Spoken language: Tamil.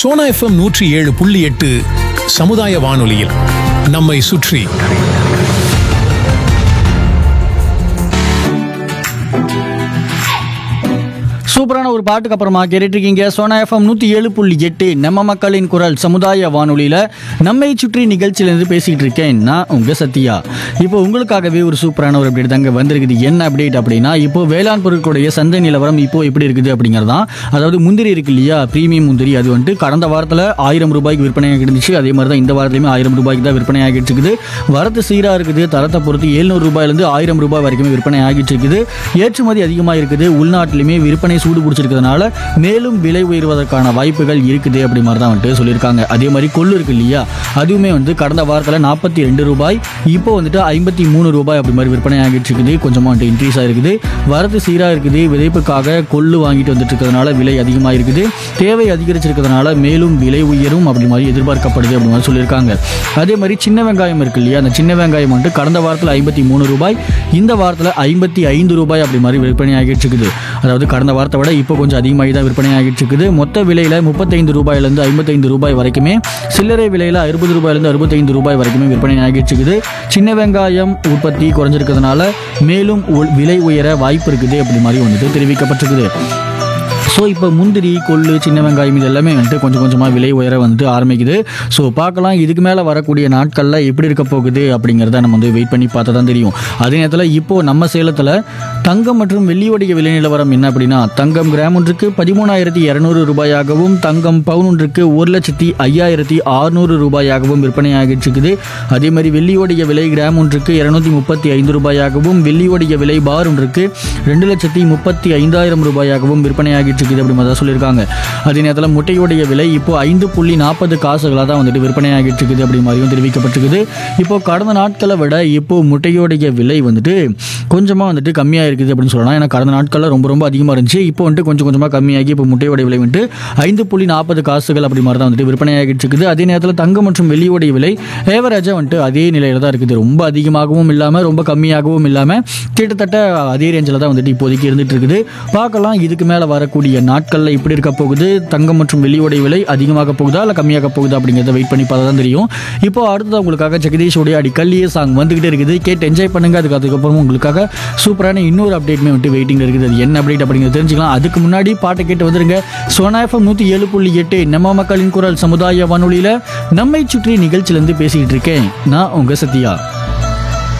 சோனா எஃப்எம் நூற்றி ஏழு புள்ளி எட்டு சமுதாய வானொலியில் நம்மை சுற்றி சூப்பரான ஒரு பாட்டுக்கு அப்புறமா கேட்டுட்டு இருக்கீங்க சோனா எஃப்எம் நூற்றி ஏழு புள்ளி எட்டு நம்ம மக்களின் குரல் சமுதாய வானொலியில் நம்மை சுற்றி நிகழ்ச்சியிலேருந்து பேசிக்கிட்டு இருக்கேன் நான் உங்கள் சத்யா இப்போ உங்களுக்காகவே ஒரு சூப்பரான ஒரு அப்டேட் தாங்க வந்திருக்குது என்ன அப்டேட் அப்படின்னா இப்போ வேளாண் பொருட்களுடைய சந்தை நிலவரம் இப்போ எப்படி இருக்குது அப்படிங்கிறதான் அதாவது முந்திரி இருக்கு இல்லையா ப்ரீமியம் முந்திரி அது வந்துட்டு கடந்த வாரத்தில் ஆயிரம் ரூபாய்க்கு விற்பனையாக இருந்துச்சு அதே மாதிரி தான் இந்த வாரத்துலையுமே ஆயிரம் ரூபாய்க்கு தான் விற்பனை ஆகிட்டு இருக்குது வரத்து சீராக இருக்குது தரத்தை பொறுத்து எழுநூறு ரூபாயிலேருந்து ஆயிரம் ரூபாய் வரைக்குமே விற்பனை ஆகிட்டு இருக்குது ஏற்றுமதி அதிகமாக இருக்குது உள்நாட்டிலுமே விற்பனை சூடு பிடிச்சிருக்கிறதுனால மேலும் விலை உயர்வதற்கான வாய்ப்புகள் இருக்குது அப்படி மாதிரி தான் வந்துட்டு சொல்லியிருக்காங்க அதே மாதிரி கொள்ளு இருக்கு இல்லையா அதுவுமே வந்து கடந்த வாரத்தில் நாற்பத்தி ரெண்டு ரூபாய் இப்போ வந்துட்டு ஐம்பத்தி மூணு ரூபாய் அப்படி மாதிரி விற்பனை ஆகிட்டு இருக்குது கொஞ்சமாக வந்துட்டு இன்க்ரீஸ் ஆகிருக்குது வரத்து சீராக இருக்குது விதைப்புக்காக கொள்ளு வாங்கிட்டு வந்துட்டு இருக்கிறதுனால விலை அதிகமாக இருக்குது தேவை அதிகரிச்சிருக்கிறதுனால மேலும் விலை உயரும் அப்படி மாதிரி எதிர்பார்க்கப்படுது அப்படி மாதிரி சொல்லியிருக்காங்க அதே மாதிரி சின்ன வெங்காயம் இருக்கு இல்லையா அந்த சின்ன வெங்காயம் வந்துட்டு கடந்த வாரத்தில் ஐம்பத்தி மூணு ரூபாய் இந்த வாரத்தில் ஐம்பத்தி ஐந்து ரூபாய் அப்படி மாதிரி விற்பனை ஆகிட்டு இருக்குது அதாவது கடந்த வாரத்தை விட இப்போ கொஞ்சம் அதிகமாகி தான் விற்பனை ஆகிட்டு இருக்குது மொத்த விலையில் முப்பத்தைந்து ரூபாயிலேருந்து ஐம்பத்தைந்து ரூபாய் வரைக்குமே சில்லறை விலையில் அறுபது ரூபாயிலேருந்து அறுபத்தைந்து ரூபாய் வரைக்குமே விற்பனை ஆகிட்டு இருக்குது சின்ன வெங்காயம் உற்பத்தி குறைஞ்சிருக்கிறதுனால மேலும் உ- விலை உயர வாய்ப்பு இருக்குது அப்படி மாதிரி வந்துட்டு தெரிவிக்கப்பட்டிருக்குது ஸோ இப்போ முந்திரி கொள்ளு சின்ன வெங்காயம் இது எல்லாமே வந்துட்டு கொஞ்சம் கொஞ்சமாக விலை உயர வந்துட்டு ஆரம்பிக்குது ஸோ பார்க்கலாம் இதுக்கு மேலே வரக்கூடிய நாட்களில் எப்படி இருக்க போகுது அப்படிங்கிறத நம்ம வந்து வெயிட் பண்ணி பார்த்தா தான் தெரியும் அதே நேரத்தில் இப்போது நம்ம சேலத்தில் தங்கம் மற்றும் வெள்ளியோடைய விலை நிலவரம் என்ன அப்படின்னா தங்கம் கிராம் ஒன்றுக்கு பதிமூணாயிரத்தி இரநூறு ரூபாயாகவும் தங்கம் பவுன் ஒன்றுக்கு ஒரு லட்சத்தி ஐயாயிரத்தி அறுநூறு ரூபாயாகவும் விற்பனை ஆகிட்டு இருக்குது அதே மாதிரி வெள்ளியோடைய விலை கிராம் ஒன்றுக்கு இரநூத்தி முப்பத்தி ஐந்து ரூபாயாகவும் வெள்ளியோடைய விலை பார் ஒன்றுக்கு ரெண்டு லட்சத்தி முப்பத்தி ஐந்தாயிரம் ரூபாயாகவும் விற்பனையாகிட்டு இருக்குது அப்படி மாதிரி தான் சொல்லியிருக்காங்க அதே நேரத்தில் முட்டையோடைய விலை இப்போ ஐந்து புள்ளி நாற்பது காசுகளாக தான் வந்துட்டு விற்பனையாகிட்டு இருக்குது அப்படி மாதிரியும் தெரிவிக்கப்பட்டிருக்குது இப்போ கடந்த நாட்களை விட இப்போ முட்டையோடைய விலை வந்துட்டு கொஞ்சமாக வந்துட்டு கம்மியாக இருக்குது அப்படின்னு சொல்லலாம் ஏன்னா கடந்த நாட்களில் ரொம்ப ரொம்ப அதிகமாக இருந்துச்சு இப்போ வந்துட்டு கொஞ்சம் கொஞ்சமாக கம்மியாகி இப்போ முட்டையோட விலை வந்துட்டு ஐந்து புள்ளி நாற்பது காசுகள் அப்படி மாதிரி தான் வந்துட்டு விற்பனையாகிட்டு இருக்குது அதே நேரத்தில் தங்கம் மற்றும் வெள்ளியோடைய விலை ஏவரேஜாக வந்துட்டு அதே நிலையில் தான் இருக்குது ரொம்ப அதிகமாகவும் இல்லாமல் ரொம்ப கம்மியாகவும் இல்லாமல் கிட்டத்தட்ட அதே ரேஞ்சில் தான் வந்துட்டு இப்போதைக்கு இருந்துட்டு இருக்குது பார்க்கலாம் இதுக்கு மேலே வரக்கூடிய நாட்களில் இப்படி இருக்க போகுது தங்கம் மற்றும் வெள்ளியோடைய விலை அதிகமாக போகுதா இல்லை கம்மியாக போகுதா அப்படிங்கிறத வெயிட் பண்ணி பார்த்தா தான் தெரியும் இப்போ அடுத்தது உங்களுக்காக ஜெகதீஷோடைய அடி கல்லியே சாங் வந்துகிட்டே இருக்குது கேட்டு என்ஜாய் பண்ணுங்க அதுக்கு அதுக்கப்புறம் உங்களுக்காக சூப்பரான இன்னொரு அப்டேட்மே வந்துட்டு வெயிட்டிங் இருக்குது அது என்ன அப்டேட் அப்படிங்கிறத தெரிஞ்சுக்கலாம் அதுக்கு முன்னாடி பாட்டை கேட்டு வந்துருங்க சோனா எஃப்எம் நூற்றி ஏழு புள்ளி எட்டு நம்ம மக்களின் குரல் சமுதாய வானொலியில் நம்மை சுற்றி நிகழ்ச்சியிலேருந்து பேசிக்கிட்டு இருக்கேன் நான் உங்கள் சத்யா